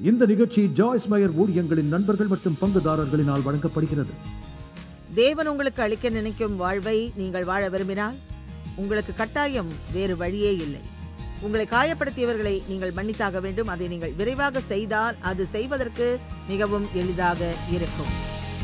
இந்த நிகழ்ச்சி ஜாய்ஸ் மயர் ஊழியங்களின் நண்பர்கள் மற்றும் பங்குதாரர்களினால் வழங்கப்படுகிறது தேவன் உங்களுக்கு அளிக்க நினைக்கும் வாழ்வை நீங்கள் வாழ விரும்பினால் உங்களுக்கு கட்டாயம் வேறு வழியே இல்லை உங்களை காயப்படுத்தியவர்களை நீங்கள் மன்னித்தாக வேண்டும் அதை நீங்கள் விரைவாக செய்தால் அது செய்வதற்கு மிகவும் எளிதாக இருக்கும்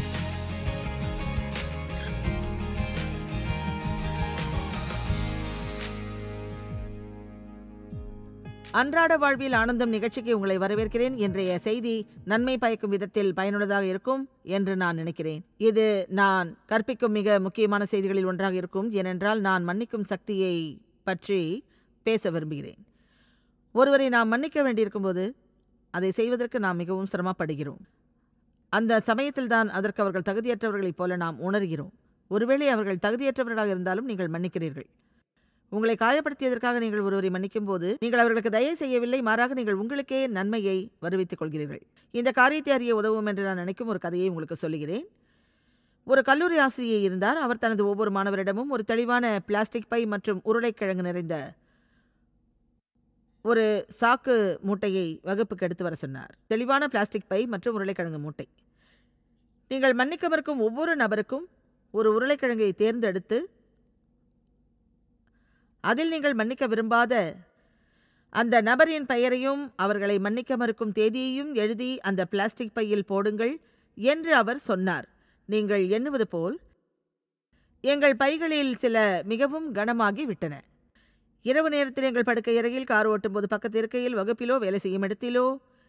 அன்றாட வாழ்வில் ஆனந்தம் நிகழ்ச்சிக்கு உங்களை வரவேற்கிறேன் இன்றைய செய்தி நன்மை பயக்கும் விதத்தில் பயனுள்ளதாக இருக்கும் என்று நான் நினைக்கிறேன் இது நான் கற்பிக்கும் மிக முக்கியமான செய்திகளில் ஒன்றாக இருக்கும் ஏனென்றால் நான் மன்னிக்கும் சக்தியை பற்றி பேச விரும்புகிறேன் ஒருவரை நாம் மன்னிக்க வேண்டியிருக்கும்போது அதை செய்வதற்கு நாம் மிகவும் சிரமப்படுகிறோம் அந்த சமயத்தில் தான் அதற்கு அவர்கள் தகுதியற்றவர்களைப் போல நாம் உணர்கிறோம் ஒருவேளை அவர்கள் தகுதியற்றவர்களாக இருந்தாலும் நீங்கள் மன்னிக்கிறீர்கள் உங்களை காயப்படுத்தியதற்காக நீங்கள் ஒருவரை மன்னிக்கும் போது நீங்கள் அவர்களுக்கு தயவு செய்யவில்லை மாறாக நீங்கள் உங்களுக்கே நன்மையை வருவித்துக் கொள்கிறீர்கள் இந்த காரியத்தை அறிய உதவும் என்று நான் நினைக்கும் ஒரு கதையை உங்களுக்கு சொல்லுகிறேன் ஒரு கல்லூரி ஆசிரியை இருந்தார் அவர் தனது ஒவ்வொரு மாணவரிடமும் ஒரு தெளிவான பிளாஸ்டிக் பை மற்றும் உருளைக்கிழங்கு நிறைந்த ஒரு சாக்கு மூட்டையை வகுப்புக்கு எடுத்து வர சொன்னார் தெளிவான பிளாஸ்டிக் பை மற்றும் உருளைக்கிழங்கு மூட்டை நீங்கள் மன்னிக்க மறுக்கும் ஒவ்வொரு நபருக்கும் ஒரு உருளைக்கிழங்கை தேர்ந்தெடுத்து அதில் நீங்கள் மன்னிக்க விரும்பாத அந்த நபரின் பெயரையும் அவர்களை மன்னிக்க மறுக்கும் தேதியையும் எழுதி அந்த பிளாஸ்டிக் பையில் போடுங்கள் என்று அவர் சொன்னார் நீங்கள் எண்ணுவது போல் எங்கள் பைகளில் சில மிகவும் கனமாகி விட்டன இரவு நேரத்தில் எங்கள் படுக்கை அறையில் கார் ஓட்டும்போது பக்கத்து இருக்கையில் வகுப்பிலோ வேலை செய்யும் இடத்திலோ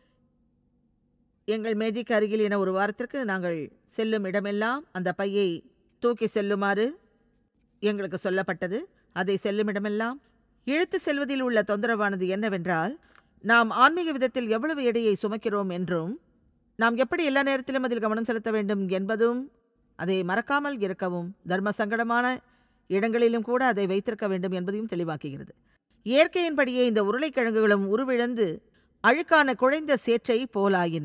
எங்கள் மேஜைக்கு அருகில் என ஒரு வாரத்திற்கு நாங்கள் செல்லும் இடமெல்லாம் அந்த பையை தூக்கி செல்லுமாறு எங்களுக்கு சொல்லப்பட்டது அதை செல்லும் இடமெல்லாம் இழுத்து செல்வதில் உள்ள தொந்தரவானது என்னவென்றால் நாம் ஆன்மீக விதத்தில் எவ்வளவு எடையை சுமக்கிறோம் என்றும் நாம் எப்படி எல்லா நேரத்திலும் அதில் கவனம் செலுத்த வேண்டும் என்பதும் அதை மறக்காமல் இருக்கவும் தர்ம சங்கடமான இடங்களிலும் கூட அதை வைத்திருக்க வேண்டும் என்பதையும் தெளிவாக்குகிறது இயற்கையின்படியே இந்த உருளைக்கிழங்குகளும் உருவிழந்து அழுக்கான குழைந்த சேற்றை போலாயின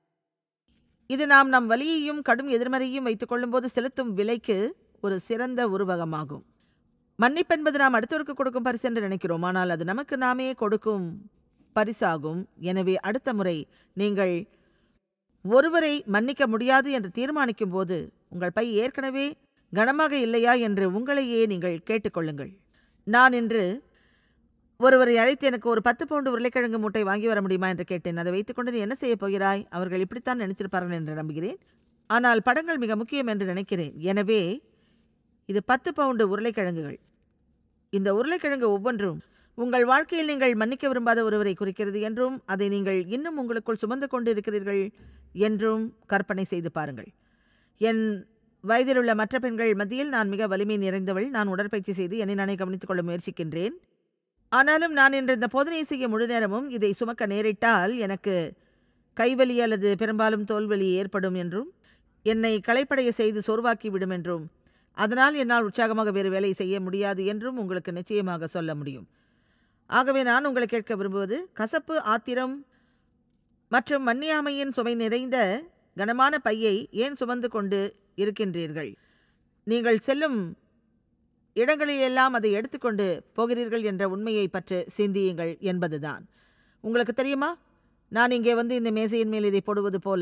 இது நாம் நம் வலியையும் கடும் எதிர்மறையையும் வைத்துக் கொள்ளும்போது செலுத்தும் விலைக்கு ஒரு சிறந்த உருவகமாகும் மன்னிப்பென்பது நாம் அடுத்தவருக்கு கொடுக்கும் பரிசு என்று நினைக்கிறோம் ஆனால் அது நமக்கு நாமே கொடுக்கும் பரிசாகும் எனவே அடுத்த முறை நீங்கள் ஒருவரை மன்னிக்க முடியாது என்று தீர்மானிக்கும் போது உங்கள் பை ஏற்கனவே கனமாக இல்லையா என்று உங்களையே நீங்கள் கேட்டுக்கொள்ளுங்கள் நான் இன்று ஒருவரை அழைத்து எனக்கு ஒரு பத்து பவுண்டு உருளைக்கிழங்கு மூட்டை வாங்கி வர முடியுமா என்று கேட்டேன் அதை வைத்துக்கொண்டு நீ என்ன செய்யப் போகிறாய் அவர்கள் இப்படித்தான் நினைத்திருப்பார்கள் என்று நம்புகிறேன் ஆனால் படங்கள் மிக முக்கியம் என்று நினைக்கிறேன் எனவே இது பத்து பவுண்டு உருளைக்கிழங்குகள் இந்த உருளைக்கிழங்கு ஒவ்வொன்றும் உங்கள் வாழ்க்கையில் நீங்கள் மன்னிக்க விரும்பாத ஒருவரை குறிக்கிறது என்றும் அதை நீங்கள் இன்னும் உங்களுக்குள் சுமந்து கொண்டு இருக்கிறீர்கள் என்றும் கற்பனை செய்து பாருங்கள் என் வயதிலுள்ள மற்ற பெண்கள் மத்தியில் நான் மிக வலிமை நிறைந்தவள் நான் உடற்பயிற்சி செய்து என்னை நானே கவனித்துக் கொள்ள முயற்சிக்கின்றேன் ஆனாலும் நான் இன்று இந்த போதனை செய்ய முழு நேரமும் இதை சுமக்க நேரிட்டால் எனக்கு கைவலி அல்லது பெரும்பாலும் தோல்வலி ஏற்படும் என்றும் என்னை களைப்படைய செய்து சோர்வாக்கி விடும் என்றும் அதனால் என்னால் உற்சாகமாக வேறு வேலை செய்ய முடியாது என்றும் உங்களுக்கு நிச்சயமாக சொல்ல முடியும் ஆகவே நான் உங்களை கேட்க விரும்புவது கசப்பு ஆத்திரம் மற்றும் மன்னியாமையின் சுமை நிறைந்த கனமான பையை ஏன் சுமந்து கொண்டு இருக்கின்றீர்கள் நீங்கள் செல்லும் இடங்களிலெல்லாம் அதை எடுத்துக்கொண்டு போகிறீர்கள் என்ற உண்மையை பற்றி சிந்தியுங்கள் என்பதுதான் உங்களுக்கு தெரியுமா நான் இங்கே வந்து இந்த மேசையின் மேல் இதை போடுவது போல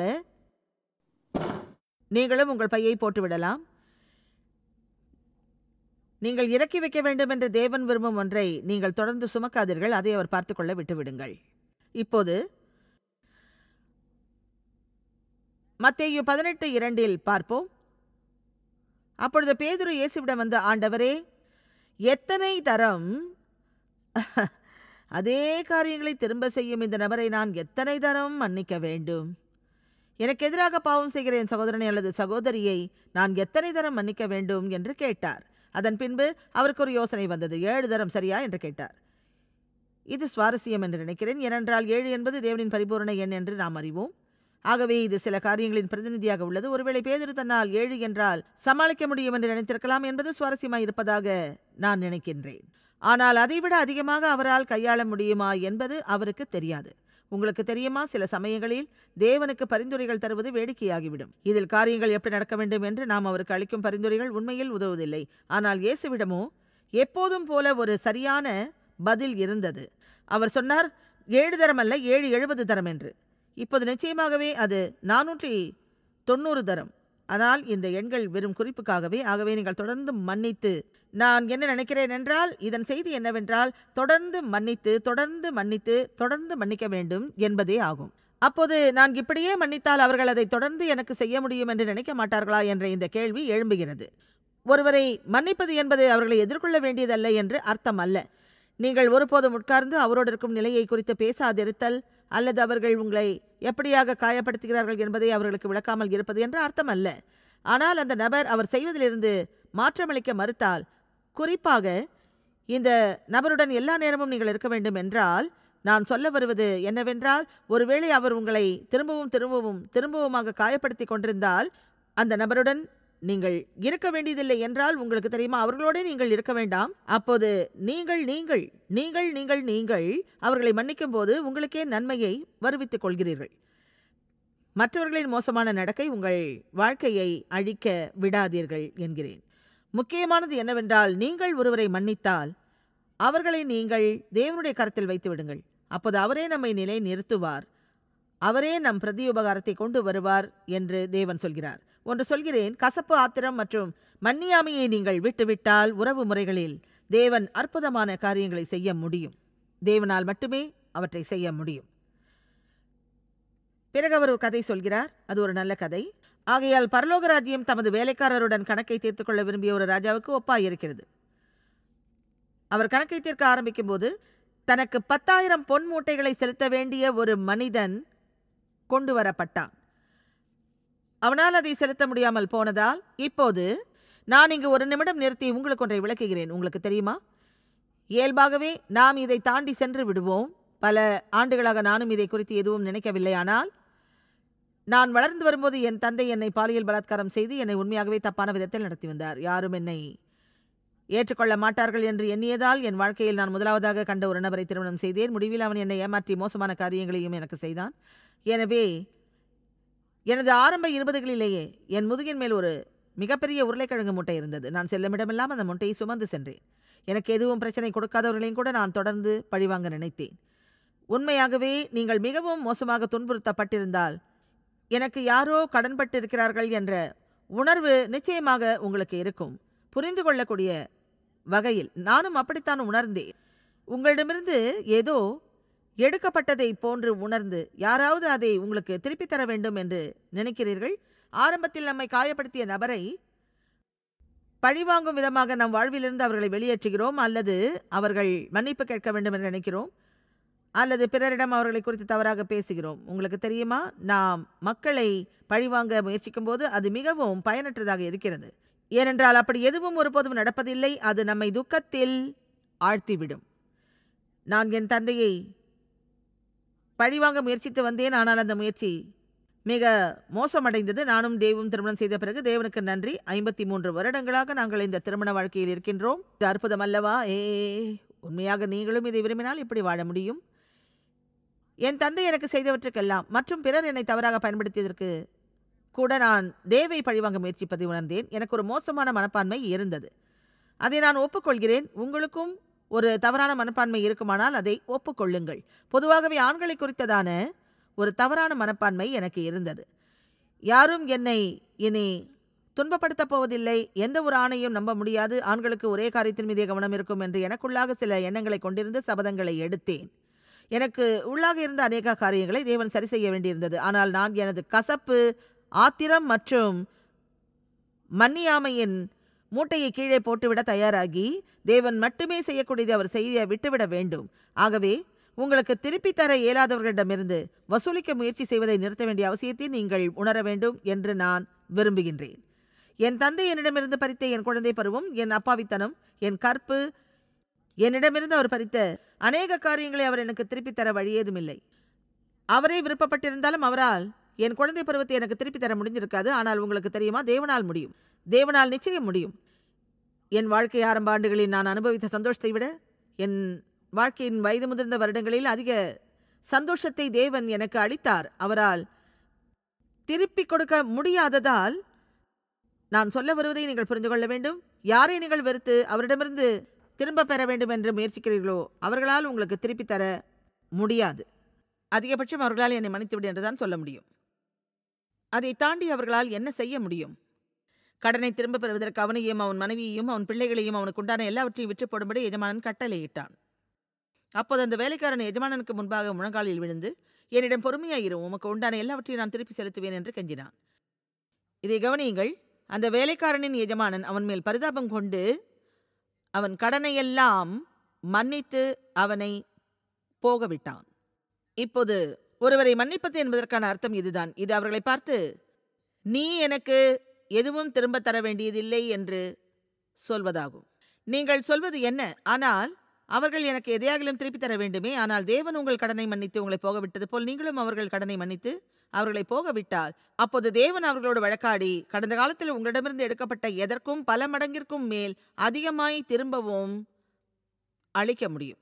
நீங்களும் உங்கள் பையை போட்டுவிடலாம் நீங்கள் இறக்கி வைக்க வேண்டும் என்று தேவன் விரும்பும் ஒன்றை நீங்கள் தொடர்ந்து சுமக்காதீர்கள் அதை அவர் பார்த்துக்கொள்ள விட்டுவிடுங்கள் இப்போது மத்தேயு பதினெட்டு இரண்டில் பார்ப்போம் அப்பொழுது பேதுரு இயேசுவிடம் வந்து ஆண்டவரே எத்தனை தரம் அதே காரியங்களை திரும்ப செய்யும் இந்த நபரை நான் எத்தனை தரம் மன்னிக்க வேண்டும் எனக்கு எதிராக பாவம் செய்கிற என் சகோதரனை அல்லது சகோதரியை நான் எத்தனை தரம் மன்னிக்க வேண்டும் என்று கேட்டார் அதன் பின்பு அவருக்கு ஒரு யோசனை வந்தது ஏழு தரம் சரியா என்று கேட்டார் இது சுவாரஸ்யம் என்று நினைக்கிறேன் ஏனென்றால் ஏழு என்பது தேவனின் பரிபூரண எண் என்று நாம் அறிவோம் ஆகவே இது சில காரியங்களின் பிரதிநிதியாக உள்ளது ஒருவேளை பேதிரு தன்னால் ஏழு என்றால் சமாளிக்க முடியும் என்று நினைத்திருக்கலாம் என்பது சுவாரஸ்யமாய் இருப்பதாக நான் நினைக்கின்றேன் ஆனால் அதைவிட அதிகமாக அவரால் கையாள முடியுமா என்பது அவருக்கு தெரியாது உங்களுக்கு தெரியுமா சில சமயங்களில் தேவனுக்கு பரிந்துரைகள் தருவது வேடிக்கையாகிவிடும் இதில் காரியங்கள் எப்படி நடக்க வேண்டும் என்று நாம் அவருக்கு அளிக்கும் பரிந்துரைகள் உண்மையில் உதவுவதில்லை ஆனால் இயேசுவிடமோ எப்போதும் போல ஒரு சரியான பதில் இருந்தது அவர் சொன்னார் ஏழு தரம் அல்ல ஏழு எழுபது தரம் என்று இப்போது நிச்சயமாகவே அது நானூற்றி தொண்ணூறு தரம் ஆனால் இந்த எண்கள் வெறும் குறிப்புக்காகவே ஆகவே நீங்கள் தொடர்ந்து மன்னித்து நான் என்ன நினைக்கிறேன் என்றால் இதன் செய்தி என்னவென்றால் தொடர்ந்து மன்னித்து தொடர்ந்து மன்னித்து தொடர்ந்து மன்னிக்க வேண்டும் என்பதே ஆகும் அப்போது நான் இப்படியே மன்னித்தால் அவர்கள் அதை தொடர்ந்து எனக்கு செய்ய முடியும் என்று நினைக்க மாட்டார்களா என்ற இந்த கேள்வி எழும்புகிறது ஒருவரை மன்னிப்பது என்பது அவர்களை எதிர்கொள்ள வேண்டியதல்ல என்று அர்த்தம் அல்ல நீங்கள் ஒருபோதும் உட்கார்ந்து அவரோடு இருக்கும் நிலையை குறித்து பேசாதிருத்தல் அல்லது அவர்கள் உங்களை எப்படியாக காயப்படுத்துகிறார்கள் என்பதை அவர்களுக்கு விளக்காமல் இருப்பது என்று அர்த்தம் அல்ல ஆனால் அந்த நபர் அவர் செய்வதிலிருந்து மாற்றமளிக்க மறுத்தால் குறிப்பாக இந்த நபருடன் எல்லா நேரமும் நீங்கள் இருக்க வேண்டும் என்றால் நான் சொல்ல வருவது என்னவென்றால் ஒருவேளை அவர் உங்களை திரும்பவும் திரும்பவும் திரும்பவுமாக காயப்படுத்தி கொண்டிருந்தால் அந்த நபருடன் நீங்கள் இருக்க வேண்டியதில்லை என்றால் உங்களுக்கு தெரியுமா அவர்களோட நீங்கள் இருக்க வேண்டாம் அப்போது நீங்கள் நீங்கள் நீங்கள் நீங்கள் நீங்கள் அவர்களை மன்னிக்கும் போது உங்களுக்கே நன்மையை வருவித்துக் கொள்கிறீர்கள் மற்றவர்களின் மோசமான நடக்கை உங்கள் வாழ்க்கையை அழிக்க விடாதீர்கள் என்கிறேன் முக்கியமானது என்னவென்றால் நீங்கள் ஒருவரை மன்னித்தால் அவர்களை நீங்கள் தேவனுடைய கரத்தில் வைத்து விடுங்கள் அப்போது அவரே நம்மை நிலை நிறுத்துவார் அவரே நம் பிரதியுபகாரத்தை கொண்டு வருவார் என்று தேவன் சொல்கிறார் ஒன்று சொல்கிறேன் கசப்பு ஆத்திரம் மற்றும் மன்னியாமையை நீங்கள் விட்டுவிட்டால் உறவு முறைகளில் தேவன் அற்புதமான காரியங்களை செய்ய முடியும் தேவனால் மட்டுமே அவற்றை செய்ய முடியும் பிறகு அவர் ஒரு கதை சொல்கிறார் அது ஒரு நல்ல கதை ஆகையால் பரலோக ராஜ்யம் தமது வேலைக்காரருடன் கணக்கை தீர்த்து கொள்ள விரும்பிய ஒரு ராஜாவுக்கு ஒப்பாயிருக்கிறது அவர் கணக்கை தீர்க்க ஆரம்பிக்கும் போது தனக்கு பத்தாயிரம் பொன் மூட்டைகளை செலுத்த வேண்டிய ஒரு மனிதன் கொண்டு வரப்பட்டான் அவனால் அதை செலுத்த முடியாமல் போனதால் இப்போது நான் இங்கு ஒரு நிமிடம் நிறுத்தி உங்களுக்கு ஒன்றை விளக்குகிறேன் உங்களுக்கு தெரியுமா இயல்பாகவே நாம் இதை தாண்டி சென்று விடுவோம் பல ஆண்டுகளாக நானும் இதை குறித்து எதுவும் நினைக்கவில்லை ஆனால் நான் வளர்ந்து வரும்போது என் தந்தை என்னை பாலியல் பலாத்காரம் செய்து என்னை உண்மையாகவே தப்பான விதத்தில் நடத்தி வந்தார் யாரும் என்னை ஏற்றுக்கொள்ள மாட்டார்கள் என்று எண்ணியதால் என் வாழ்க்கையில் நான் முதலாவதாக கண்ட ஒரு நபரை திருமணம் செய்தேன் முடிவில் அவன் என்னை ஏமாற்றி மோசமான காரியங்களையும் எனக்கு செய்தான் எனவே எனது ஆரம்ப இருபதுகளிலேயே என் முதுகின் மேல் ஒரு மிகப்பெரிய உருளைக்கிழங்கு மூட்டை இருந்தது நான் செல்லுமிடமெல்லாம் அந்த மூட்டையை சுமந்து சென்றேன் எனக்கு எதுவும் பிரச்சனை கொடுக்காதவர்களையும் கூட நான் தொடர்ந்து பழிவாங்க நினைத்தேன் உண்மையாகவே நீங்கள் மிகவும் மோசமாக துன்புறுத்தப்பட்டிருந்தால் எனக்கு யாரோ கடன்பட்டு இருக்கிறார்கள் என்ற உணர்வு நிச்சயமாக உங்களுக்கு இருக்கும் புரிந்து கொள்ளக்கூடிய வகையில் நானும் அப்படித்தான் உணர்ந்தேன் உங்களிடமிருந்து ஏதோ எடுக்கப்பட்டதை போன்று உணர்ந்து யாராவது அதை உங்களுக்கு திருப்பித் தர வேண்டும் என்று நினைக்கிறீர்கள் ஆரம்பத்தில் நம்மை காயப்படுத்திய நபரை பழிவாங்கும் விதமாக நம் வாழ்விலிருந்து அவர்களை வெளியேற்றுகிறோம் அல்லது அவர்கள் மன்னிப்பு கேட்க வேண்டும் என்று நினைக்கிறோம் அல்லது பிறரிடம் அவர்களை குறித்து தவறாக பேசுகிறோம் உங்களுக்கு தெரியுமா நாம் மக்களை பழிவாங்க முயற்சிக்கும்போது அது மிகவும் பயனற்றதாக இருக்கிறது ஏனென்றால் அப்படி எதுவும் ஒருபோதும் நடப்பதில்லை அது நம்மை துக்கத்தில் ஆழ்த்திவிடும் நான் என் தந்தையை பழிவாங்க முயற்சித்து வந்தேன் ஆனால் அந்த முயற்சி மிக மோசமடைந்தது நானும் தேவும் திருமணம் செய்த பிறகு தேவனுக்கு நன்றி ஐம்பத்தி மூன்று வருடங்களாக நாங்கள் இந்த திருமண வாழ்க்கையில் இருக்கின்றோம் இது அற்புதம் அல்லவா ஏ உண்மையாக நீங்களும் இதை விரும்பினால் இப்படி வாழ முடியும் என் தந்தை எனக்கு செய்தவற்றுக்கெல்லாம் மற்றும் பிறர் என்னை தவறாக பயன்படுத்தியதற்கு கூட நான் தேவை பழிவாங்க முயற்சிப்பதை உணர்ந்தேன் எனக்கு ஒரு மோசமான மனப்பான்மை இருந்தது அதை நான் ஒப்புக்கொள்கிறேன் உங்களுக்கும் ஒரு தவறான மனப்பான்மை இருக்குமானால் அதை ஒப்புக்கொள்ளுங்கள் பொதுவாகவே ஆண்களை குறித்ததான ஒரு தவறான மனப்பான்மை எனக்கு இருந்தது யாரும் என்னை இனி துன்பப்படுத்தப் போவதில்லை எந்த ஒரு ஆணையும் நம்ப முடியாது ஆண்களுக்கு ஒரே காரியத்தின் மீதே கவனம் இருக்கும் என்று எனக்குள்ளாக சில எண்ணங்களை கொண்டிருந்து சபதங்களை எடுத்தேன் எனக்கு உள்ளாக இருந்த அநேக காரியங்களை தேவன் சரி செய்ய வேண்டியிருந்தது ஆனால் நான் எனது கசப்பு ஆத்திரம் மற்றும் மன்னியாமையின் மூட்டையை கீழே போட்டுவிட தயாராகி தேவன் மட்டுமே செய்யக்கூடியதை அவர் செய்ய விட்டுவிட வேண்டும் ஆகவே உங்களுக்கு திருப்பித் தர இயலாதவர்களிடமிருந்து வசூலிக்க முயற்சி செய்வதை நிறுத்த வேண்டிய அவசியத்தை நீங்கள் உணர வேண்டும் என்று நான் விரும்புகின்றேன் என் தந்தை என்னிடமிருந்து பறித்த என் குழந்தை பருவம் என் அப்பாவித்தனம் என் கற்பு என்னிடமிருந்து அவர் பறித்த அநேக காரியங்களை அவர் எனக்கு திருப்பித் தர வழியேதுமில்லை அவரே விருப்பப்பட்டிருந்தாலும் அவரால் என் குழந்தை பருவத்தை எனக்கு திருப்பித் தர முடிஞ்சிருக்காது ஆனால் உங்களுக்கு தெரியுமா தேவனால் முடியும் தேவனால் நிச்சயம் முடியும் என் வாழ்க்கை ஆரம்ப ஆண்டுகளில் நான் அனுபவித்த சந்தோஷத்தை விட என் வாழ்க்கையின் வயது முதிர்ந்த வருடங்களில் அதிக சந்தோஷத்தை தேவன் எனக்கு அளித்தார் அவரால் திருப்பிக் கொடுக்க முடியாததால் நான் சொல்ல வருவதை நீங்கள் புரிந்து கொள்ள வேண்டும் யாரை நீங்கள் வெறுத்து அவரிடமிருந்து திரும்ப பெற வேண்டும் என்று முயற்சிக்கிறீர்களோ அவர்களால் உங்களுக்கு திருப்பித் தர முடியாது அதிகபட்சம் அவர்களால் என்னை மன்னித்துவிடு என்றுதான் சொல்ல முடியும் அதை தாண்டி அவர்களால் என்ன செய்ய முடியும் கடனை திரும்பப் பெறுவதற்கு அவனையும் அவன் மனைவியையும் அவன் பிள்ளைகளையும் அவனுக்கு உண்டான எல்லாவற்றையும் விற்று போடும்படி எஜமானன் கட்டளையிட்டான் அப்போது அந்த வேலைக்காரன் எஜமானனுக்கு முன்பாக முழங்காலில் விழுந்து என்னிடம் பொறுமையாயிரும் உமக்கு உண்டான எல்லாவற்றையும் நான் திருப்பி செலுத்துவேன் என்று கெஞ்சினான் இதை கவனியுங்கள் அந்த வேலைக்காரனின் எஜமானன் அவன் மேல் பரிதாபம் கொண்டு அவன் கடனையெல்லாம் மன்னித்து அவனை போக விட்டான் இப்போது ஒருவரை மன்னிப்பது என்பதற்கான அர்த்தம் இதுதான் இது அவர்களை பார்த்து நீ எனக்கு எதுவும் திரும்ப தர வேண்டியதில்லை என்று சொல்வதாகும் நீங்கள் சொல்வது என்ன ஆனால் அவர்கள் எனக்கு எதையாகிலும் திருப்பி தர வேண்டுமே ஆனால் தேவன் உங்கள் கடனை மன்னித்து உங்களை போக விட்டது போல் நீங்களும் அவர்கள் கடனை மன்னித்து அவர்களை போக விட்டால் அப்போது தேவன் அவர்களோடு வழக்காடி கடந்த காலத்தில் உங்களிடமிருந்து எடுக்கப்பட்ட எதற்கும் பல மடங்கிற்கும் மேல் அதிகமாய் திரும்பவும் அளிக்க முடியும்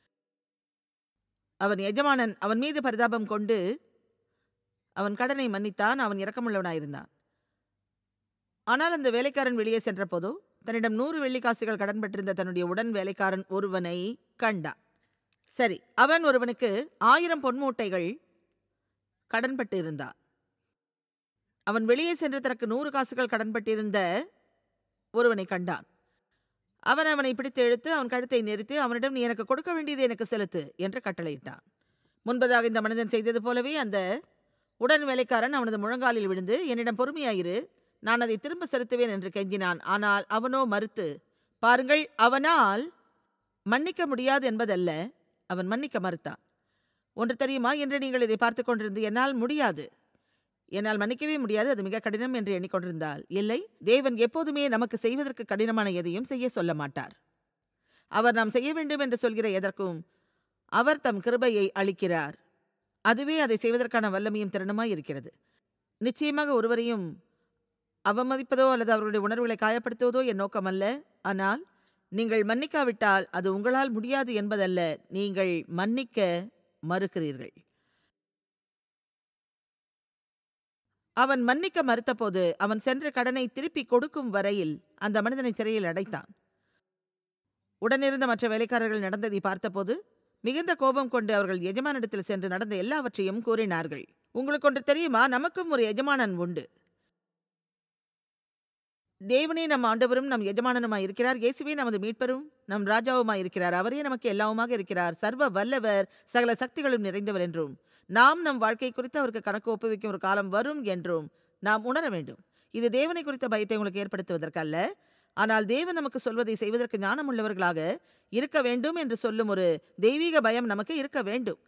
அவன் எஜமானன் அவன் மீது பரிதாபம் கொண்டு அவன் கடனை மன்னித்தான் அவன் இரக்கமுள்ளவனாயிருந்தான் ஆனால் அந்த வேலைக்காரன் வெளியே சென்றபோதோ தன்னிடம் நூறு வெள்ளிக்காசுகள் கடன் பெற்றிருந்த தன்னுடைய உடன் வேலைக்காரன் ஒருவனை கண்டான் சரி அவன் ஒருவனுக்கு ஆயிரம் பொன்மூட்டைகள் கடன்பட்டு இருந்தான் அவன் வெளியே சென்று தனக்கு நூறு காசுகள் கடன்பட்டிருந்த ஒருவனை கண்டான் அவன் அவனை பிடித்து இழுத்து அவன் கழுத்தை நெரித்து அவனிடம் நீ எனக்கு கொடுக்க வேண்டியது எனக்கு செலுத்து என்று கட்டளையிட்டான் முன்பதாக இந்த மனிதன் செய்தது போலவே அந்த உடன் வேலைக்காரன் அவனது முழங்காலில் விழுந்து என்னிடம் பொறுமையாயிரு நான் அதை திரும்ப செலுத்துவேன் என்று கெஞ்சினான் ஆனால் அவனோ மறுத்து பாருங்கள் அவனால் மன்னிக்க முடியாது என்பதல்ல அவன் மன்னிக்க மறுத்தான் ஒன்று தெரியுமா என்று நீங்கள் இதை பார்த்து கொண்டிருந்து என்னால் முடியாது என்னால் மன்னிக்கவே முடியாது அது மிக கடினம் என்று எண்ணிக்கொண்டிருந்தால் இல்லை தேவன் எப்போதுமே நமக்கு செய்வதற்கு கடினமான எதையும் செய்ய சொல்ல மாட்டார் அவர் நாம் செய்ய வேண்டும் என்று சொல்கிற எதற்கும் அவர் தம் கிருபையை அளிக்கிறார் அதுவே அதை செய்வதற்கான வல்லமையும் திறனுமாய் இருக்கிறது நிச்சயமாக ஒருவரையும் அவமதிப்பதோ அல்லது அவர்களுடைய உணர்வுகளை காயப்படுத்துவதோ என் நோக்கமல்ல ஆனால் நீங்கள் மன்னிக்காவிட்டால் அது உங்களால் முடியாது என்பதல்ல நீங்கள் மன்னிக்க மறுக்கிறீர்கள் அவன் மன்னிக்க மறுத்தபோது அவன் சென்ற கடனை திருப்பி கொடுக்கும் வரையில் அந்த மனிதனை சிறையில் அடைத்தான் உடனிருந்த மற்ற வேலைக்காரர்கள் நடந்ததை பார்த்தபோது மிகுந்த கோபம் கொண்டு அவர்கள் எஜமானிடத்தில் சென்று நடந்த எல்லாவற்றையும் கூறினார்கள் உங்களுக்கு ஒன்று தெரியுமா நமக்கும் ஒரு எஜமானன் உண்டு தேவனே நம் ஆண்டவரும் நம் எஜமானனுமாய் இருக்கிறார் இயேசுவே நமது மீட்பரும் நம் ராஜாவுமாய் இருக்கிறார் அவரே நமக்கு எல்லாவுமாக இருக்கிறார் சர்வ வல்லவர் சகல சக்திகளும் நிறைந்தவர் என்றும் நாம் நம் வாழ்க்கை குறித்து அவருக்கு கணக்கு ஒப்புவிக்கும் ஒரு காலம் வரும் என்றும் நாம் உணர வேண்டும் இது தேவனை குறித்த பயத்தை உங்களுக்கு ஏற்படுத்துவதற்கல்ல ஆனால் தேவன் நமக்கு சொல்வதை செய்வதற்கு ஞானம் உள்ளவர்களாக இருக்க வேண்டும் என்று சொல்லும் ஒரு தெய்வீக பயம் நமக்கு இருக்க வேண்டும்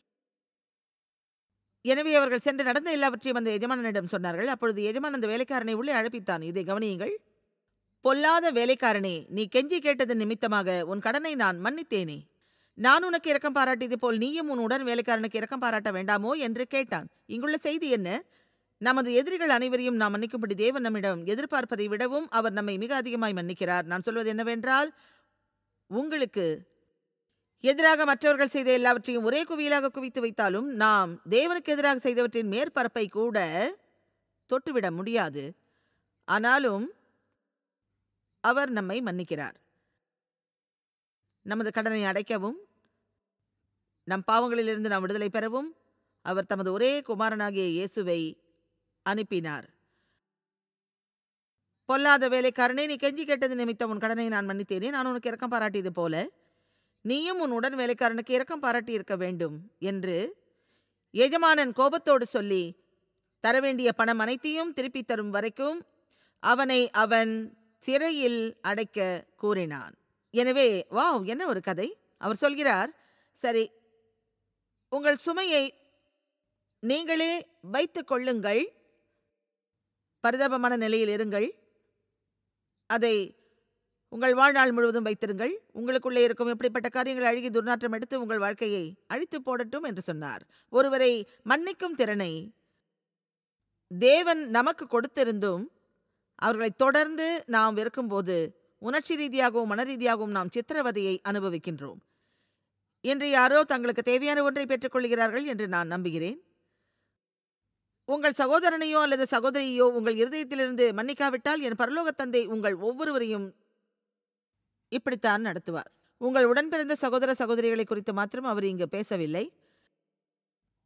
எனவே அவர்கள் சென்று நடந்த எல்லாவற்றையும் அந்த எஜமானனிடம் சொன்னார்கள் அப்பொழுது எஜமான் அந்த வேலைக்காரனை உள்ளே அழைப்பித்தான் இதை கவனியுங்கள் பொல்லாத வேலைக்காரனே நீ கெஞ்சி கேட்டது நிமித்தமாக உன் கடனை நான் மன்னித்தேனே நான் உனக்கு இரக்கம் பாராட்டியது போல் நீயும் உன் உடன் வேலைக்காரனுக்கு இரக்கம் பாராட்ட வேண்டாமோ என்று கேட்டான் இங்குள்ள செய்தி என்ன நமது எதிரிகள் அனைவரையும் நாம் மன்னிக்கும்படி தேவன் நம்மிடம் எதிர்பார்ப்பதை விடவும் அவர் நம்மை மிக அதிகமாய் மன்னிக்கிறார் நான் சொல்வது என்னவென்றால் உங்களுக்கு எதிராக மற்றவர்கள் செய்த எல்லாவற்றையும் ஒரே குவியலாக குவித்து வைத்தாலும் நாம் தேவனுக்கு எதிராக செய்தவற்றின் மேற்பரப்பை கூட தொட்டுவிட முடியாது ஆனாலும் அவர் நம்மை மன்னிக்கிறார் நமது கடனை அடைக்கவும் நம் பாவங்களிலிருந்து நாம் விடுதலை பெறவும் அவர் தமது ஒரே குமாரனாகிய இயேசுவை அனுப்பினார் பொல்லாத வேலைக்காரனே நீ கெஞ்சி கேட்டது நிமித்தம் உன் கடனை நான் மன்னித்தேனே நான் உனக்கு இரக்கம் பாராட்டியது போல நீயும் உன் உடன் வேலைக்காரனுக்கு இரக்கம் பாராட்டி இருக்க வேண்டும் என்று எஜமானன் கோபத்தோடு சொல்லி தர வேண்டிய பணம் அனைத்தையும் திருப்பித் தரும் வரைக்கும் அவனை அவன் சிறையில் அடைக்க கூறினான் எனவே வாவ் என்ன ஒரு கதை அவர் சொல்கிறார் சரி உங்கள் சுமையை நீங்களே வைத்துக் கொள்ளுங்கள் பரிதாபமான நிலையில் இருங்கள் அதை உங்கள் வாழ்நாள் முழுவதும் வைத்திருங்கள் உங்களுக்குள்ளே இருக்கும் எப்படிப்பட்ட காரியங்கள் அழுகி துர்நாற்றம் எடுத்து உங்கள் வாழ்க்கையை அழித்து போடட்டும் என்று சொன்னார் ஒருவரை மன்னிக்கும் திறனை தேவன் நமக்கு கொடுத்திருந்தும் அவர்களை தொடர்ந்து நாம் வெறுக்கும்போது உணர்ச்சி ரீதியாகவும் மன ரீதியாகவும் நாம் சித்திரவதையை அனுபவிக்கின்றோம் இன்று யாரோ தங்களுக்கு தேவையான ஒன்றை பெற்றுக்கொள்கிறார்கள் என்று நான் நம்புகிறேன் உங்கள் சகோதரனையோ அல்லது சகோதரியோ உங்கள் இருதயத்திலிருந்து மன்னிக்காவிட்டால் என் பரலோகத் தந்தை உங்கள் ஒவ்வொருவரையும் இப்படித்தான் நடத்துவார் உங்கள் உடன் பிறந்த சகோதர சகோதரிகளை குறித்து மாத்திரம் அவர் இங்கு பேசவில்லை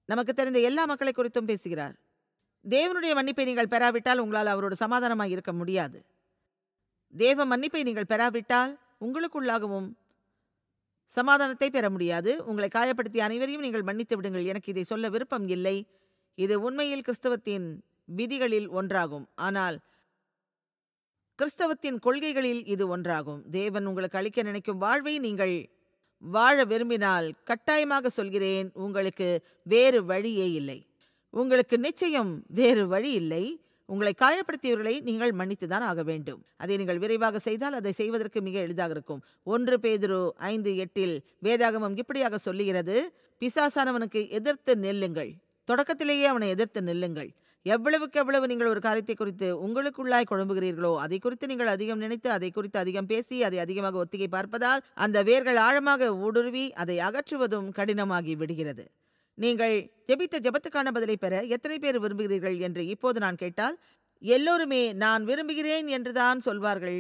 நமக்கு தெரிந்த எல்லா மக்களை குறித்தும் பேசுகிறார் தேவனுடைய மன்னிப்பை நீங்கள் பெறாவிட்டால் உங்களால் அவரோடு சமாதானமாக இருக்க முடியாது தேவ மன்னிப்பை நீங்கள் பெறாவிட்டால் உங்களுக்குள்ளாகவும் சமாதானத்தை பெற முடியாது உங்களை காயப்படுத்திய அனைவரையும் நீங்கள் மன்னித்து விடுங்கள் எனக்கு இதை சொல்ல விருப்பம் இல்லை இது உண்மையில் கிறிஸ்தவத்தின் விதிகளில் ஒன்றாகும் ஆனால் கிறிஸ்தவத்தின் கொள்கைகளில் இது ஒன்றாகும் தேவன் உங்களுக்கு அளிக்க நினைக்கும் வாழ்வை நீங்கள் வாழ விரும்பினால் கட்டாயமாக சொல்கிறேன் உங்களுக்கு வேறு வழியே இல்லை உங்களுக்கு நிச்சயம் வேறு வழி இல்லை உங்களை காயப்படுத்தியவர்களை நீங்கள் மன்னித்துதான் ஆக வேண்டும் அதை நீங்கள் விரைவாக செய்தால் அதை செய்வதற்கு மிக எளிதாக இருக்கும் ஒன்று பேதுரு ஐந்து எட்டில் வேதாகமம் இப்படியாக சொல்லுகிறது பிசாசானவனுக்கு எதிர்த்து நெல்லுங்கள் தொடக்கத்திலேயே அவனை எதிர்த்து நெல்லுங்கள் எவ்வளவுக்கு எவ்வளவு நீங்கள் ஒரு காரியத்தை குறித்து உங்களுக்குள்ளாய் குழம்புகிறீர்களோ அதை குறித்து நீங்கள் அதிகம் நினைத்து அதை குறித்து அதிகம் பேசி அதை அதிகமாக ஒத்திகை பார்ப்பதால் அந்த வேர்கள் ஆழமாக ஊடுருவி அதை அகற்றுவதும் கடினமாகி விடுகிறது நீங்கள் ஜெபித்த ஜெபத்துக்கான பதிலை பெற எத்தனை பேர் விரும்புகிறீர்கள் என்று இப்போது நான் கேட்டால் எல்லோருமே நான் விரும்புகிறேன் என்றுதான் சொல்வார்கள்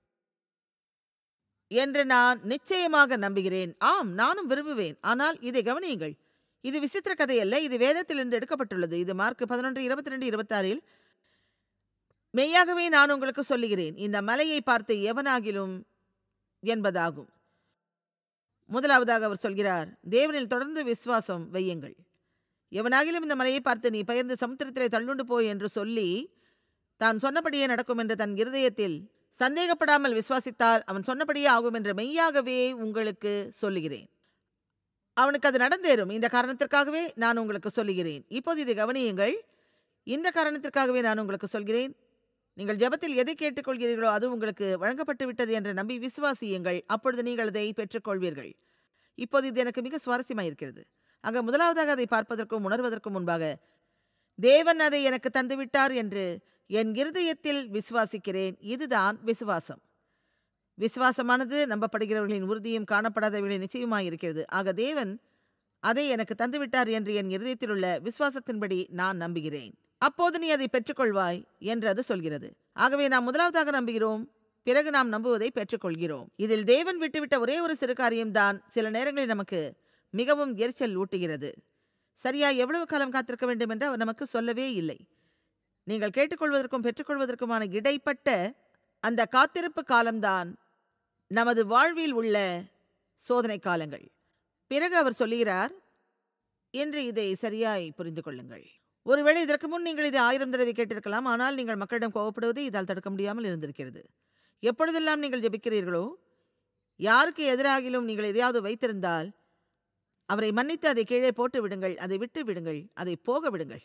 என்று நான் நிச்சயமாக நம்புகிறேன் ஆம் நானும் விரும்புவேன் ஆனால் இதை கவனியுங்கள் இது விசித்திர கதை அல்ல இது வேதத்திலிருந்து எடுக்கப்பட்டுள்ளது இது மார்க் பதினொன்று இருபத்தி ரெண்டு இருபத்தாறில் மெய்யாகவே நான் உங்களுக்கு சொல்லுகிறேன் இந்த மலையை பார்த்து எவனாகிலும் என்பதாகும் முதலாவதாக அவர் சொல்கிறார் தேவனில் தொடர்ந்து விசுவாசம் வையுங்கள் எவனாகிலும் இந்த மலையை பார்த்து நீ பெயர்ந்து சமுத்திரத்திலே தள்ளுண்டு போய் என்று சொல்லி தான் சொன்னபடியே நடக்கும் என்று தன் இருதயத்தில் சந்தேகப்படாமல் விசுவாசித்தால் அவன் சொன்னபடியே ஆகும் என்று மெய்யாகவே உங்களுக்கு சொல்லுகிறேன் அவனுக்கு அது நடந்தேறும் இந்த காரணத்திற்காகவே நான் உங்களுக்கு சொல்லுகிறேன் இப்போது இதை கவனியுங்கள் இந்த காரணத்திற்காகவே நான் உங்களுக்கு சொல்கிறேன் நீங்கள் ஜெபத்தில் எதை கேட்டுக்கொள்கிறீர்களோ அது உங்களுக்கு வழங்கப்பட்டு விட்டது என்று நம்பி விசுவாசியுங்கள் அப்பொழுது நீங்கள் அதை பெற்றுக்கொள்வீர்கள் இப்போது இது எனக்கு மிக சுவாரஸ்யமாக இருக்கிறது ஆக முதலாவதாக அதை பார்ப்பதற்கும் உணர்வதற்கும் முன்பாக தேவன் அதை எனக்கு தந்துவிட்டார் என்று என் இருதயத்தில் விசுவாசிக்கிறேன் இதுதான் விசுவாசம் விசுவாசமானது நம்பப்படுகிறவர்களின் உறுதியும் காணப்படாதவர்களின் நிச்சயமாய் இருக்கிறது ஆக தேவன் அதை எனக்கு தந்துவிட்டார் என்று என் இருதயத்தில் உள்ள விசுவாசத்தின்படி நான் நம்புகிறேன் அப்போது நீ அதை பெற்றுக்கொள்வாய் என்று அது சொல்கிறது ஆகவே நாம் முதலாவதாக நம்புகிறோம் பிறகு நாம் நம்புவதை பெற்றுக்கொள்கிறோம் இதில் தேவன் விட்டுவிட்ட ஒரே ஒரு சிறு காரியம்தான் சில நேரங்களில் நமக்கு மிகவும் எரிச்சல் ஊட்டுகிறது சரியா எவ்வளவு காலம் காத்திருக்க வேண்டும் என்று அவர் நமக்கு சொல்லவே இல்லை நீங்கள் கேட்டுக்கொள்வதற்கும் பெற்றுக்கொள்வதற்குமான இடைப்பட்ட அந்த காத்திருப்பு காலம்தான் நமது வாழ்வில் உள்ள சோதனை காலங்கள் பிறகு அவர் சொல்லுகிறார் என்று இதை சரியாய் புரிந்து கொள்ளுங்கள் ஒருவேளை இதற்கு முன் நீங்கள் இதை ஆயிரம் தடவை கேட்டிருக்கலாம் ஆனால் நீங்கள் மக்களிடம் கோவப்படுவதை இதால் தடுக்க முடியாமல் இருந்திருக்கிறது எப்பொழுதெல்லாம் நீங்கள் ஜெபிக்கிறீர்களோ யாருக்கு எதிராகிலும் நீங்கள் எதையாவது வைத்திருந்தால் அவரை மன்னித்து அதை கீழே போட்டு விடுங்கள் அதை விட்டு விடுங்கள் அதை போக விடுங்கள்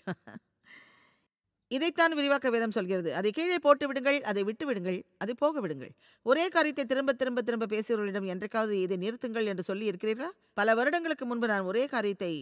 இதைத்தான் விரிவாக்க வேதம் சொல்கிறது அதை கீழே போட்டு விடுங்கள் அதை விட்டு விடுங்கள் அதை போக விடுங்கள் ஒரே காரியத்தை திரும்ப திரும்ப திரும்ப பேசுகிறவர்களிடம் என்றைக்காவது இதை நிறுத்துங்கள் என்று சொல்லி இருக்கிறீர்களா பல வருடங்களுக்கு முன்பு நான் ஒரே காரியத்தை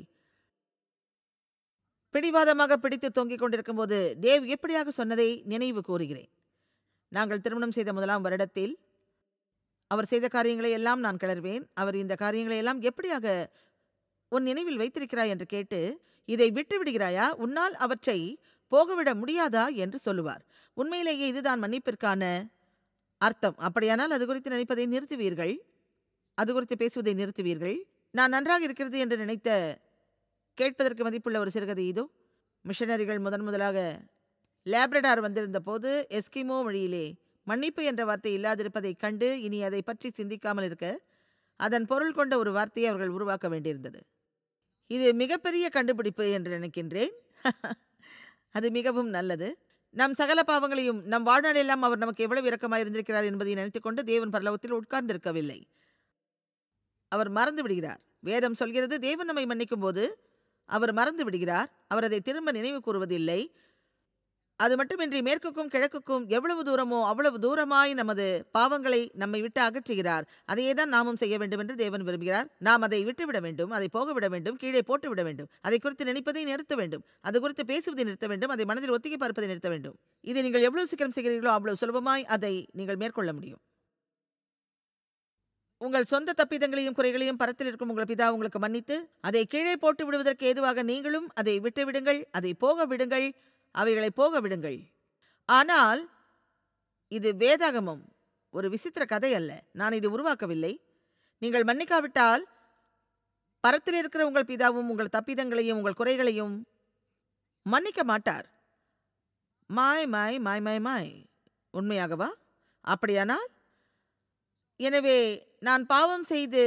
பிடிவாதமாக பிடித்து தொங்கிக் கொண்டிருக்கும் போது டேவ் எப்படியாக சொன்னதை நினைவு கூறுகிறேன் நாங்கள் திருமணம் செய்த முதலாம் வருடத்தில் அவர் செய்த காரியங்களை எல்லாம் நான் கிளறுவேன் அவர் இந்த காரியங்களை எல்லாம் எப்படியாக உன் நினைவில் வைத்திருக்கிறாய் என்று கேட்டு இதை விட்டு விடுகிறாயா உன்னால் அவற்றை போகவிட முடியாதா என்று சொல்லுவார் உண்மையிலேயே இதுதான் மன்னிப்பிற்கான அர்த்தம் அப்படியானால் அது குறித்து நினைப்பதை நிறுத்துவீர்கள் அது குறித்து பேசுவதை நிறுத்துவீர்கள் நான் நன்றாக இருக்கிறது என்று நினைத்த கேட்பதற்கு மதிப்புள்ள ஒரு சிறுகதை இதோ மிஷனரிகள் முதன் முதலாக லேப்ரடார் வந்திருந்த போது எஸ்கிமோ மொழியிலே மன்னிப்பு என்ற வார்த்தை இல்லாதிருப்பதைக் கண்டு இனி அதை பற்றி சிந்திக்காமல் இருக்க அதன் பொருள் கொண்ட ஒரு வார்த்தையை அவர்கள் உருவாக்க வேண்டியிருந்தது இது மிகப்பெரிய கண்டுபிடிப்பு என்று நினைக்கின்றேன் அது மிகவும் நல்லது நம் சகல பாவங்களையும் நம் வாழ்நாளெல்லாம் அவர் நமக்கு எவ்வளவு இரக்கமாக இருந்திருக்கிறார் என்பதை நினைத்துக்கொண்டு தேவன் பரலோகத்தில் உட்கார்ந்திருக்கவில்லை அவர் மறந்து விடுகிறார் வேதம் சொல்கிறது தேவன் நம்மை மன்னிக்கும் போது அவர் மறந்து விடுகிறார் அவர் அதை திரும்ப நினைவு கூறுவதில்லை அது மட்டுமின்றி மேற்குக்கும் கிழக்குக்கும் எவ்வளவு தூரமோ அவ்வளவு தூரமாய் நமது பாவங்களை நம்மை விட்டு அகற்றுகிறார் அதையே தான் நாமும் செய்ய வேண்டும் என்று தேவன் விரும்புகிறார் நாம் அதை விட்டுவிட வேண்டும் அதை போக விட வேண்டும் கீழே போட்டு விட வேண்டும் அதை குறித்து நினைப்பதை நிறுத்த வேண்டும் அது குறித்து பேசுவதை நிறுத்த வேண்டும் அதை மனதில் ஒத்திகை பார்ப்பதை நிறுத்த வேண்டும் இதை நீங்கள் எவ்வளவு சீக்கிரம் செய்கிறீர்களோ அவ்வளவு சுலபமாய் அதை நீங்கள் மேற்கொள்ள முடியும் உங்கள் சொந்த தப்பிதங்களையும் குறைகளையும் பரத்தில் இருக்கும் உங்கள் பிதா உங்களுக்கு மன்னித்து அதை கீழே போட்டு விடுவதற்கு ஏதுவாக நீங்களும் அதை விட்டு விடுங்கள் அதை போக விடுங்கள் அவைகளை போக விடுங்கள் ஆனால் இது வேதாகமம் ஒரு விசித்திர கதை அல்ல நான் இது உருவாக்கவில்லை நீங்கள் மன்னிக்காவிட்டால் பரத்தில் இருக்கிற உங்கள் பிதாவும் உங்கள் தப்பிதங்களையும் உங்கள் குறைகளையும் மன்னிக்க மாட்டார் மாய் மாய் மாய் மாய் மாய் உண்மையாகவா அப்படியானால் எனவே நான் பாவம் செய்து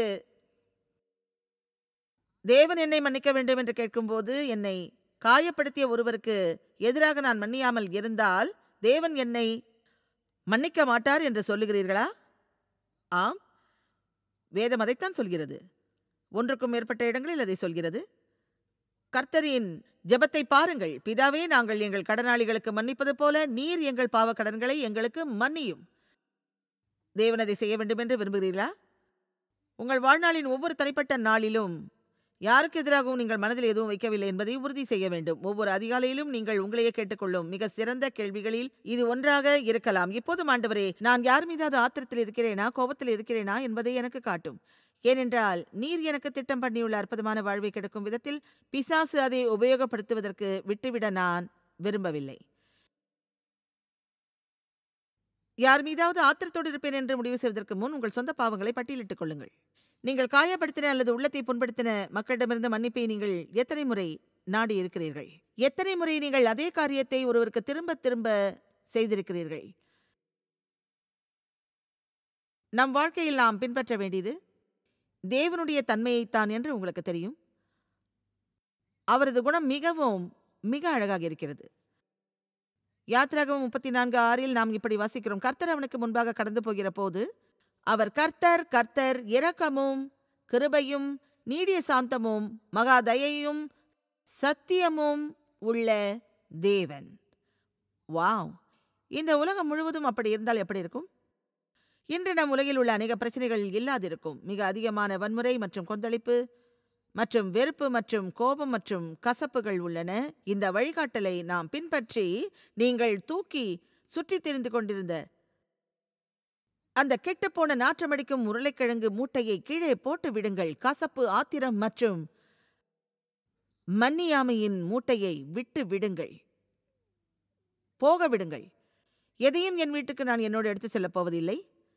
தேவன் என்னை மன்னிக்க வேண்டும் என்று கேட்கும்போது என்னை காயப்படுத்திய ஒருவருக்கு எதிராக நான் மன்னியாமல் இருந்தால் தேவன் என்னை மன்னிக்க மாட்டார் என்று சொல்லுகிறீர்களா ஆம் வேதம் அதைத்தான் சொல்கிறது ஒன்றுக்கும் மேற்பட்ட இடங்களில் அதை சொல்கிறது கர்த்தரின் ஜெபத்தை பாருங்கள் பிதாவே நாங்கள் எங்கள் கடனாளிகளுக்கு மன்னிப்பது போல நீர் எங்கள் பாவ கடன்களை எங்களுக்கு மன்னியும் தேவன் அதை செய்ய வேண்டும் என்று விரும்புகிறீர்களா உங்கள் வாழ்நாளின் ஒவ்வொரு தனிப்பட்ட நாளிலும் யாருக்கு எதிராகவும் நீங்கள் மனதில் எதுவும் வைக்கவில்லை என்பதை உறுதி செய்ய வேண்டும் ஒவ்வொரு அதிகாலையிலும் நீங்கள் உங்களையே கேட்டுக்கொள்ளும் மிக சிறந்த கேள்விகளில் இது ஒன்றாக இருக்கலாம் இப்போதும் ஆண்டவரே நான் யார் மீதாவது ஆத்திரத்தில் இருக்கிறேனா கோபத்தில் இருக்கிறேனா என்பதை எனக்கு காட்டும் ஏனென்றால் நீர் எனக்கு திட்டம் பண்ணியுள்ள அற்புதமான வாழ்வை கெடுக்கும் விதத்தில் பிசாசு அதை உபயோகப்படுத்துவதற்கு விட்டுவிட நான் விரும்பவில்லை யார் மீதாவது ஆத்திரத்தோடு இருப்பேன் என்று முடிவு செய்வதற்கு முன் உங்கள் சொந்த பாவங்களை பட்டியலிட்டுக் கொள்ளுங்கள் நீங்கள் காயப்படுத்தின அல்லது உள்ளத்தை புண்படுத்தின மக்களிடமிருந்து மன்னிப்பை நீங்கள் எத்தனை முறை நாடி இருக்கிறீர்கள் எத்தனை முறை நீங்கள் அதே காரியத்தை ஒருவருக்கு திரும்ப திரும்ப செய்திருக்கிறீர்கள் நம் வாழ்க்கையில் நாம் பின்பற்ற வேண்டியது தேவனுடைய தன்மையைத்தான் என்று உங்களுக்கு தெரியும் அவரது குணம் மிகவும் மிக அழகாக இருக்கிறது யாத்ராகமம் முப்பத்தி நான்கு ஆறில் நாம் இப்படி வாசிக்கிறோம் கர்த்தர் அவனுக்கு முன்பாக கடந்து போகிற போது அவர் கர்த்தர் கர்த்தர் இரக்கமும் கிருபையும் நீடிய சாந்தமும் மகா தயையும் சத்தியமும் உள்ள தேவன் வாவ் இந்த உலகம் முழுவதும் அப்படி இருந்தால் எப்படி இருக்கும் இன்று நம் உலகில் உள்ள அநேக பிரச்சனைகள் இல்லாதிருக்கும் மிக அதிகமான வன்முறை மற்றும் கொந்தளிப்பு மற்றும் வெறுப்பு மற்றும் கோபம் மற்றும் கசப்புகள் உள்ளன இந்த வழிகாட்டலை நாம் பின்பற்றி நீங்கள் தூக்கி சுற்றித் திரிந்து கொண்டிருந்த அந்த கெட்டுப்போன நாற்றமடிக்கும் உருளைக்கிழங்கு மூட்டையை கீழே போட்டு விடுங்கள் கசப்பு ஆத்திரம் மற்றும் மன்னியாமையின் மூட்டையை விட்டு விடுங்கள் போக விடுங்கள் எதையும் என் வீட்டுக்கு நான் என்னோடு எடுத்துச் செல்லப் போவதில்லை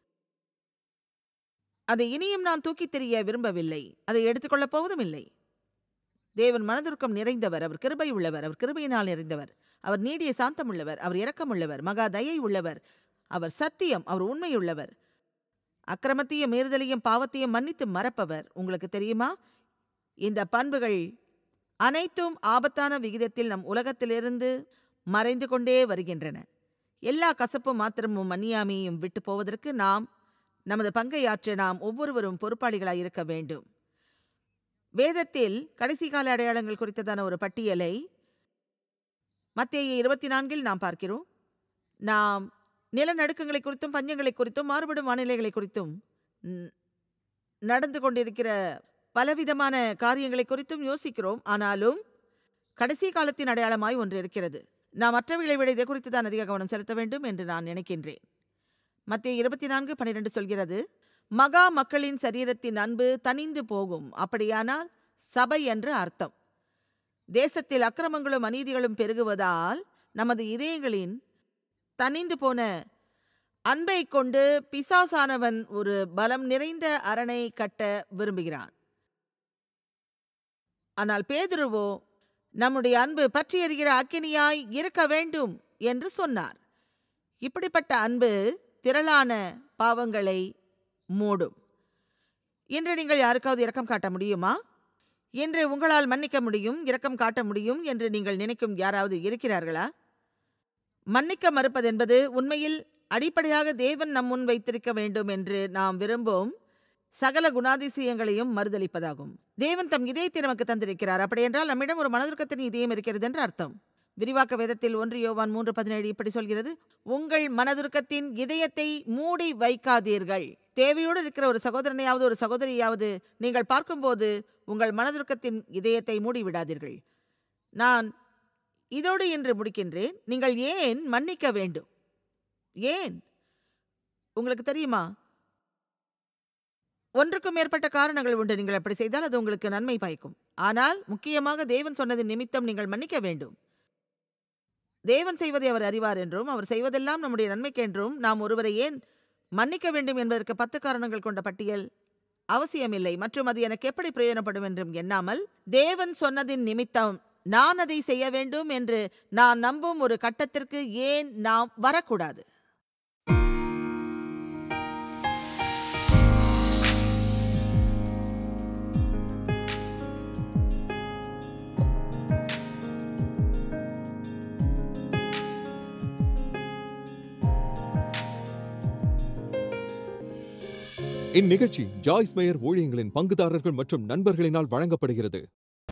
அதை இனியும் நான் தூக்கித் தெரிய விரும்பவில்லை அதை எடுத்துக்கொள்ளப் போவதும் இல்லை தேவன் மனதுருக்கம் நிறைந்தவர் அவர் கிருபை உள்ளவர் அவர் கிருபையினால் நிறைந்தவர் அவர் நீடிய சாந்தம் உள்ளவர் அவர் இரக்கமுள்ளவர் மகா தயை உள்ளவர் அவர் சத்தியம் அவர் உண்மையுள்ளவர் அக்கிரமத்தையும் மீறுதலையும் பாவத்தையும் மன்னித்து மறப்பவர் உங்களுக்கு தெரியுமா இந்த பண்புகள் அனைத்தும் ஆபத்தான விகிதத்தில் நம் உலகத்திலிருந்து மறைந்து கொண்டே வருகின்றன எல்லா கசப்பும் மாத்திரமும் மன்னியாமையும் விட்டு போவதற்கு நாம் நமது பங்கை ஆற்ற நாம் ஒவ்வொருவரும் பொறுப்பாளிகளாய் இருக்க வேண்டும் வேதத்தில் கடைசி கால அடையாளங்கள் குறித்ததான ஒரு பட்டியலை மத்திய இருபத்தி நான்கில் நாம் பார்க்கிறோம் நாம் நிலநடுக்கங்களை குறித்தும் பஞ்சங்களை குறித்தும் மாறுபடும் வானிலைகளை குறித்தும் ம், நடந்து கொண்டிருக்கிற பலவிதமான காரியங்களை குறித்தும் யோசிக்கிறோம் ஆனாலும் கடைசி காலத்தின் அடையாளமாய் ஒன்று இருக்கிறது நாம் மற்றவைகளை விட இதை குறித்து தான் அதிக கவனம் செலுத்த வேண்டும் என்று நான் நினைக்கின்றேன் மத்திய இருபத்தி நான்கு பன்னிரெண்டு சொல்கிறது மகா மக்களின் சரீரத்தின் அன்பு தனிந்து போகும் அப்படியானால் சபை என்று அர்த்தம் தேசத்தில் அக்கிரமங்களும் அநீதிகளும் பெருகுவதால் நமது இதயங்களின் தனிந்து போன அன்பை கொண்டு பிசாசானவன் ஒரு பலம் நிறைந்த அரணை கட்ட விரும்புகிறான் ஆனால் பேதுருவோ நம்முடைய அன்பு பற்றி எறிகிற அக்கினியாய் இருக்க வேண்டும் என்று சொன்னார் இப்படிப்பட்ட அன்பு திரளான பாவங்களை மூடும் இன்று நீங்கள் யாருக்காவது இரக்கம் காட்ட முடியுமா இன்று உங்களால் மன்னிக்க முடியும் இரக்கம் காட்ட முடியும் என்று நீங்கள் நினைக்கும் யாராவது இருக்கிறார்களா மன்னிக்க மறுப்பதென்பது உண்மையில் அடிப்படையாக தேவன் நம் முன் வைத்திருக்க வேண்டும் என்று நாம் விரும்பும் சகல குணாதிசயங்களையும் மறுதளிப்பதாகும் தேவன் தம் இதயத்தை நமக்கு தந்திருக்கிறார் அப்படியென்றால் நம்மிடம் ஒரு மனதுருக்கத்தின் இதயம் இருக்கிறது என்று அர்த்தம் விரிவாக்க வேதத்தில் ஒன்று யோவான் மூன்று பதினேழு இப்படி சொல்கிறது உங்கள் மனதுருக்கத்தின் இதயத்தை மூடி வைக்காதீர்கள் தேவையோடு இருக்கிற ஒரு சகோதரனையாவது ஒரு சகோதரியாவது நீங்கள் பார்க்கும்போது உங்கள் மனதுருக்கத்தின் இதயத்தை மூடி விடாதீர்கள் நான் இதோடு இன்று முடிக்கின்றேன் நீங்கள் ஏன் மன்னிக்க வேண்டும் ஏன் உங்களுக்கு தெரியுமா ஒன்றுக்கும் மேற்பட்ட காரணங்கள் உண்டு நீங்கள் அப்படி செய்தால் அது உங்களுக்கு நன்மை பயக்கும் ஆனால் முக்கியமாக தேவன் சொன்னதின் நிமித்தம் நீங்கள் மன்னிக்க வேண்டும் தேவன் செய்வதை அவர் அறிவார் என்றும் அவர் செய்வதெல்லாம் நம்முடைய நன்மைக்கென்றும் நாம் ஒருவரை ஏன் மன்னிக்க வேண்டும் என்பதற்கு பத்து காரணங்கள் கொண்ட பட்டியல் அவசியமில்லை மற்றும் அது எனக்கு எப்படி பிரயோஜனப்படும் என்றும் எண்ணாமல் தேவன் சொன்னதின் நிமித்தம் நான் அதை செய்ய வேண்டும் என்று நான் நம்பும் ஒரு கட்டத்திற்கு ஏன் நாம் வரக்கூடாது இந்நிகழ்ச்சி ஜாய்ஸ் மேயர் ஊழியங்களின் பங்குதாரர்கள் மற்றும் நண்பர்களினால் வழங்கப்படுகிறது